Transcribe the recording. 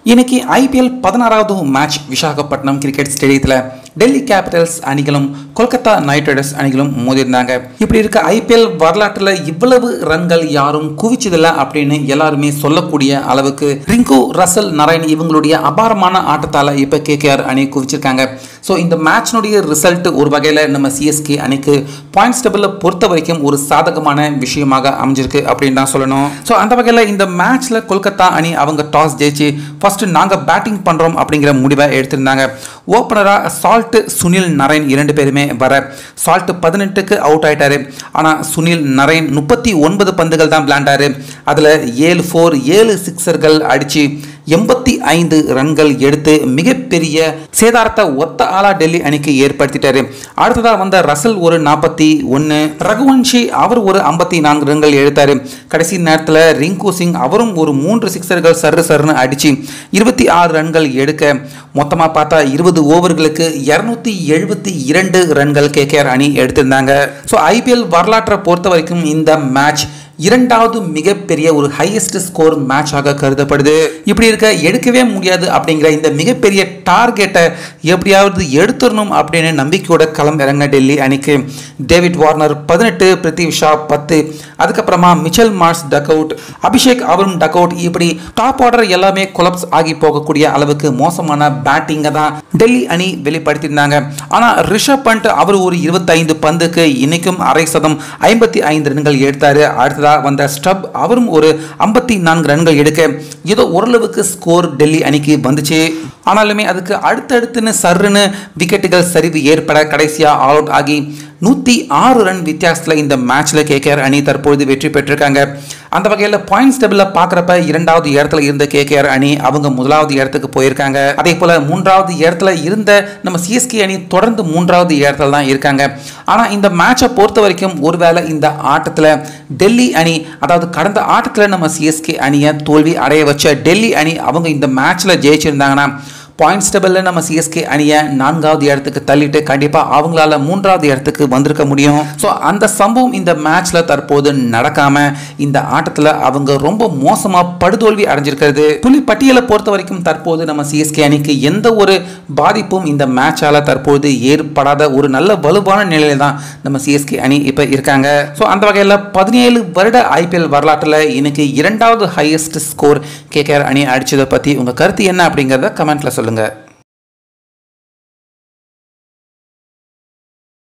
இன்னைக்கு ஐபிஎல் பதினாறாவது match Visakhapatnam cricket ஸ்டேடியத்தில் டெல்லி கேபிட்டல்ஸ் அணிகளும் கொல்கத்தா நைட் ரைடர்ஸ் அணிகளும் மோதிருந்தாங்க இப்படி இருக்க ஐபிஎல் வரலாற்றில் இவ்வளவு ரன்கள் யாரும் குவிச்சதில்லை அப்படின்னு எல்லாருமே சொல்லக்கூடிய அளவுக்கு ரிங்கு ரசல் நரேன் இவங்களுடைய அபாரமான ஆட்டத்தால் இப்போ கேகேஆர் அணி குவிச்சிருக்காங்க ஸோ இந்த மேட்ச்னுடைய ரிசல்ட் ஒரு வகையில் நம்ம சிஎஸ்கே அணிக்கு பாயிண்ட்ஸ் டேபிளில் பொறுத்த வரைக்கும் ஒரு சாதகமான விஷயமாக அமைஞ்சிருக்கு அப்படின்னு தான் சொல்லணும் ஸோ அந்த வகையில் இந்த மேட்ச்சில் கொல்கத்தா அணி அவங்க டாஸ் ஜெயிச்சு ஃபர்ஸ்ட் நாங்கள் பேட்டிங் பண்ணுறோம் அப்படிங்கிற முடிவை எடுத்திருந்தாங்க ஓப்பனராக சால்ட் சுனில் நரேன் இரண்டு பேருமே வர சால்ட் பதினெட்டுக்கு அவுட் ஆயிட்டாரு ஆனால் சுனில் நரேன் முப்பத்தி ஒன்பது பந்துகள் தான் விளையாண்டாரு அதில் ஏழு ஃபோர் ஏழு சிக்ஸர்கள் அடித்து எண்பத்தி ஐந்து ரன்கள் எடுத்து மிகப்பெரிய சேதாரத்தை ஒத்த ஆளா டெல்லி அணிக்கு ஏற்படுத்திட்டாரு அடுத்ததாக வந்த ரசல் ஒரு நாற்பத்தி ஒன்று ரகுவன்ஷி அவர் ஒரு ஐம்பத்தி நான்கு ரன்கள் எடுத்தார் கடைசி நேரத்தில் ரிங்கு சிங் அவரும் ஒரு மூன்று சிக்ஸர்கள் சர்ரு சர்னு அடித்து இருபத்தி ஆறு ரன்கள் எடுக்க மொத்தமாக பார்த்தா இருபது ஓவர்களுக்கு இரநூத்தி எழுபத்தி இரண்டு ரன்கள் கேகேஆர் அணி எடுத்திருந்தாங்க ஸோ ஐபிஎல் வரலாற்றை பொறுத்த வரைக்கும் இந்த மேட்ச் இரண்டாவது மிகப்பெரிய ஒரு ஹையஸ்ட் ஸ்கோர் மேட்சாக கருதப்படுது இப்படி இருக்க எடுக்கவே முடியாது அப்படிங்கிற இந்த மிகப்பெரிய டார்கெட்டை எப்படியாவது எடுத்துடணும் அப்படின்னு நம்பிக்கையோட களம் இறங்க டெல்லி அணிக்கு டேவிட் வார்னர் பதினெட்டு பிரித்திவ் ஷா பத்து அதுக்கப்புறமா Mitchell Marsh duck out Abhishek அவரும் டக் அவுட் இப்படி டாப் ஆர்டர் எல்லாமே கொலப்ஸ் ஆகி போகக்கூடிய அளவுக்கு மோசமான பேட்டிங்கை தான் டெல்லி அணி வெளிப்படுத்தியிருந்தாங்க ஆனால் ரிஷப் பண்ட் அவர் ஒரு இருபத்தைந்து பந்துக்கு இன்னைக்கும் அரை சதம் ஐம்பத்தி ஐந்து ரன்கள் எடுத்தாரு அடுத்ததாக வந்த ஸ்டப் அவரும் ஒரு ஐம்பத்தி நான்கு ரன்கள் எடுக்க ஏதோ ஓரளவுக்கு ஸ்கோர் டெல்லி அணிக்கு வந்துச்சு ஆனாலுமே அதுக்கு அடுத்தடுத்துன்னு சர்ருன்னு விக்கெட்டுகள் சரிவு ஏற்பட கடைசியாக ஆல் அவுட் ஆகி நூற்றி ஆறு ரன் வித்தியாசத்தில் இந்த மேட்ச்சில் கேகேஆர் அணி தற்பொழுது வெற்றி பெற்றிருக்காங்க அந்த வகையில் பாயிண்ட்ஸ் டேபிளில் பார்க்குறப்ப இரண்டாவது இடத்துல இருந்த கேகேஆர் அணி அவங்க முதலாவது இடத்துக்கு போயிருக்காங்க அதே போல் மூன்றாவது இடத்துல இருந்த நம்ம சிஎஸ்கே அணி தொடர்ந்து மூன்றாவது இடத்துல தான் இருக்காங்க ஆனால் இந்த மேட்சை பொறுத்த வரைக்கும் ஒருவேளை இந்த ஆட்டத்தில் டெல்லி அணி அதாவது கடந்த ஆட்டத்தில் நம்ம சிஎஸ்கே அணியை தோல்வி அடைய வச்ச டெல்லி அணி அவங்க இந்த மேட்ச்சில் ஜெயிச்சிருந்தாங்கன்னா பாயிண்ட்ஸ் டேபிளில் நம்ம சிஎஸ்கே அணியை நான்காவது இடத்துக்கு தள்ளிட்டு கண்டிப்பாக அவங்களால மூன்றாவது இடத்துக்கு வந்திருக்க முடியும் ஸோ அந்த சம்பவம் இந்த மேட்ச்சில் தற்போது நடக்காமல் இந்த ஆட்டத்தில் அவங்க ரொம்ப மோசமாக படுதோல்வி அடைஞ்சிருக்கிறது புள்ளி பட்டியலை பொறுத்த வரைக்கும் தற்போது நம்ம சிஎஸ்கே அணிக்கு எந்த ஒரு பாதிப்பும் இந்த மேட்சால் தற்போது ஏற்படாத ஒரு நல்ல வலுவான நிலையில தான் நம்ம சிஎஸ்கே அணி இப்போ இருக்காங்க ஸோ அந்த வகையில் பதினேழு வருட ஐபிஎல் வரலாற்றில் இன்னைக்கு இரண்டாவது ஹையஸ்ட் ஸ்கோர் கேகேஆர் அணி அடிச்சதை பற்றி உங்கள் கருத்து என்ன அப்படிங்கிறத கமெண்ட்டில் சொல்லுங்கள்